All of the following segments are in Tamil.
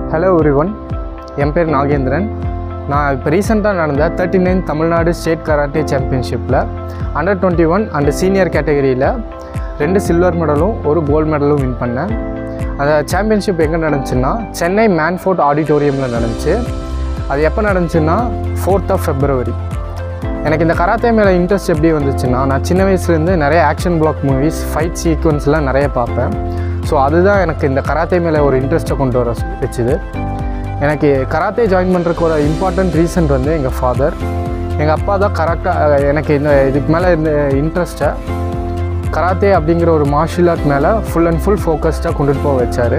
ஹலோ ஒன் என் பேர் நாகேந்திரன் நான் இப்போ ரீசெண்டாக நடந்த thirty nine Tamil Nadu state karate சாம்பியன்ஷிப்பில் under twenty one and senior கேட்டகரியில் ரெண்டு சில்வர் மெடலும் ஒரு கோல்டு மெடலும் வின் பண்ணேன் அந்த சாம்பியன்ஷிப் எங்கே நடந்துச்சுன்னா சென்னை மேன்ஃபோர்ட் ஆடிட்டோரியமில் நடந்துச்சு அது எப்போ நடந்துச்சுன்னா ஃபோர்த் ஆஃப் ஃபெப்ரவரி எனக்கு இந்த கராத்தே மேலே இன்ட்ரெஸ்ட் எப்படி வந்துச்சுன்னா நான் சின்ன வயசுலேருந்து நிறைய ஆக்ஷன் பிளாக் மூவிஸ் ஃபைட் சீக்வன்ஸ்லாம் நிறைய பார்ப்பேன் ஸோ அதுதான் எனக்கு இந்த கராத்தே மேலே ஒரு இன்ட்ரெஸ்ட்டை கொண்டு வர வச்சுது எனக்கு கராத்தே ஜாயின் பண்ணுறதுக்கு ஒரு இம்பார்ட்டண்ட் ரீசன் வந்து எங்கள் ஃபாதர் எங்கள் அப்பா தான் கரெக்டாக எனக்கு இந்த இதுக்கு மேலே இந்த இன்ட்ரெஸ்ட்டை கராத்தே அப்படிங்கிற ஒரு மார்ஷியல் ஆர்ட் மேலே ஃபுல் அண்ட் ஃபுல் ஃபோக்கஸ்டாக கொண்டுட்டு போக வச்சார்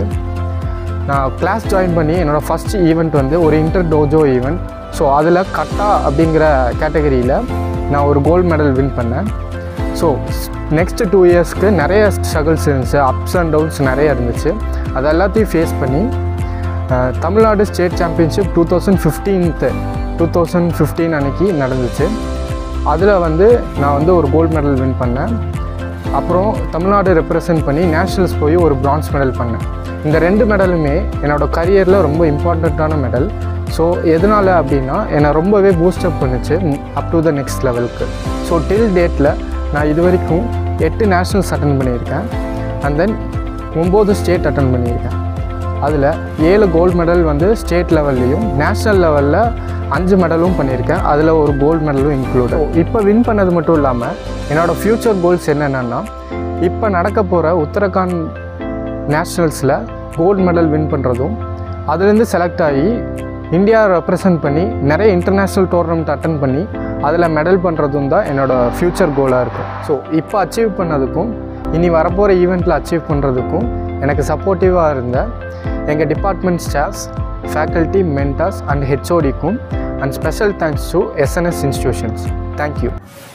நான் கிளாஸ் ஜாயின் பண்ணி என்னோடய ஃபஸ்ட் ஈவெண்ட் வந்து ஒரு இன்டர் டோஜோ ஈவெண்ட் ஸோ அதில் கட்டா அப்படிங்கிற கேட்டகரியில் நான் ஒரு கோல்டு மெடல் வின் பண்ணேன் ஸோ நெக்ஸ்ட் டூ இயர்ஸ்க்கு நிறைய ஸ்ட்ரகிள்ஸ் இருந்துச்சு அப்ஸ் அண்ட் டவுன்ஸ் நிறைய இருந்துச்சு அது எல்லாத்தையும் ஃபேஸ் பண்ணி ah, Tamil Nadu state championship two thousand fifteenth two thousand fifteen அன்னைக்கு நடந்துச்சு அதில் வந்து நான் வந்து ஒரு கோல்டு மெடல் வின் பண்ணேன் அப்புறம் தமிழ்நாடு ரெப்ரசன்ட் பண்ணி நேஷ்னல்ஸ் போய் ஒரு பிரான்ஸ் மெடல் பண்ணேன் இந்த ரெண்டு மெடலுமே என்னோடய கரியரில் ரொம்ப இம்பார்ட்டண்ட்டான மெடல் ஸோ எதனால் அப்படின்னா என்னை ரொம்பவே பூஸ்டப் பண்ணுச்சு அப் டு த நெக்ஸ்ட் லெவலுக்கு ஸோ டில் டேட்டில் நான் இது வரைக்கும் எட்டு நேஷ்னல்ஸ் அட்டன் பண்ணியிருக்கேன் அண்ட் தென் ஒம்பது ஸ்டேட் அட்டன் பண்ணியிருக்கேன் அதில் ஏழு கோல்டு மெடல் வந்து ஸ்டேட் லெவல்லையும் நேஷ்னல் லெவலில் அஞ்சு மெடலும் பண்ணியிருக்கேன் அதில் ஒரு கோல்டு மெடலும் இன்க்ளூட் இப்போ வின் பண்ணது மட்டும் இல்லாமல் என்னோடய ஃப்யூச்சர் கோல்ஸ் என்னென்னா இப்போ நடக்க போகிற உத்தரகாண்ட் நேஷ்னல்ஸில் கோல்டு மெடல் வின் பண்ணுறதும் அதுலேருந்து செலக்ட் ஆகி இந்தியா ரெப்ரசன்ட் பண்ணி நிறைய இன்டர்நேஷ்னல் டோர்னமெண்ட் அட்டன் பண்ணி அதில் மெடல் பண்ணுறதும் தான் என்னோடய ஃப்யூச்சர் கோலாக இருக்கும் ஸோ இப்போ அச்சீவ் பண்ணதுக்கும் இனி வரப்போகிற ஈவெண்ட்டில் அச்சீவ் பண்ணுறதுக்கும் எனக்கு சப்போர்ட்டிவாக இருந்த எங்கள் department staffs faculty mentors and ஹெச்ஓடிக்கும் and special thanks to SNS institutions thank you